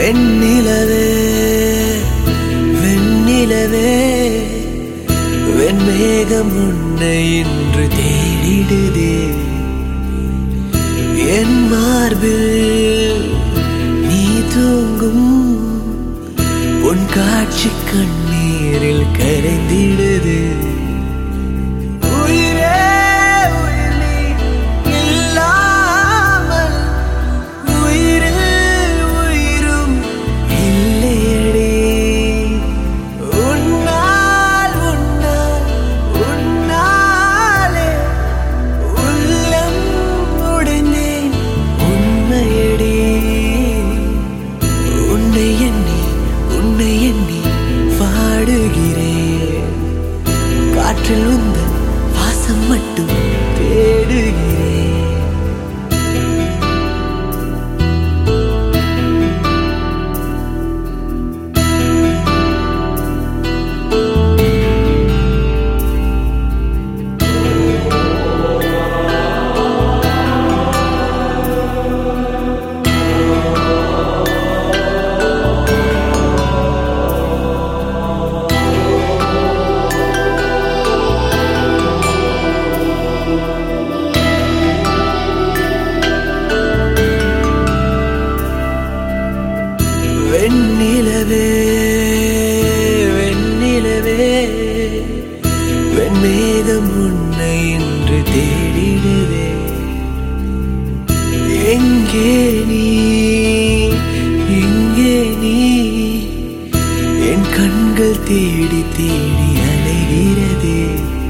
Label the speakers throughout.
Speaker 1: வெண்ணிலவே வெண்ணிலவே வெண்மேகம் உன்னை இன்று தேடிடுதே என் மார்பில் நீ தூங்கும் உன் காட்சி கண்ணீரில் கரைந்திடுது உயிரே உயிர் நீ இல்லாமல் உயிரில் உயிரும் இல்லையடி உன்னால் உன்னால் உன்னாலே உள்ளம் உடைந்தேன் உண்மையடி உன்னை எண்ணி உன்னை எண்ணி வாடுகிறேன் காற்றில் உந்தன் வாசம் மட்டும் தேடுகிறேன் வெண்ணிலவே வெண்ணிலவே வெண்மேகம் உன்னை இன்று தேடிடுதே எங்கே நீ எங்கே நீ என் கண்கள் தேடி தேடி அலைகிறதே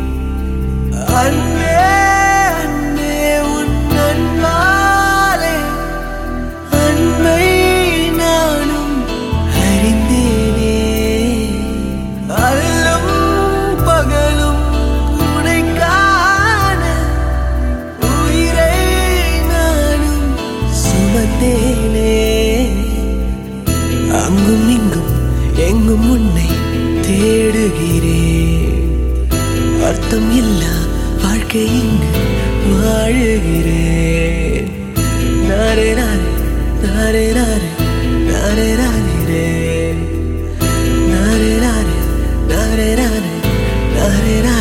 Speaker 1: அன்பே அன்பே உன் அன்பாலே அன்பை நானும் அறிந்தேனே அல்லும் பகலும் உனை காண உயிரை நானும் சுமந்தேனே அங்கும் இங்கும் எங்கும் உன்னை தேடுகிறேன் அர்த்தம் இல்லா வாழ்க்கை இங்கு வாழுகிறேன் நாரே நாரே நாரே நாரே நாரே நாரே ரே நாரே நாரே நாரே நாரே நாரே நாரே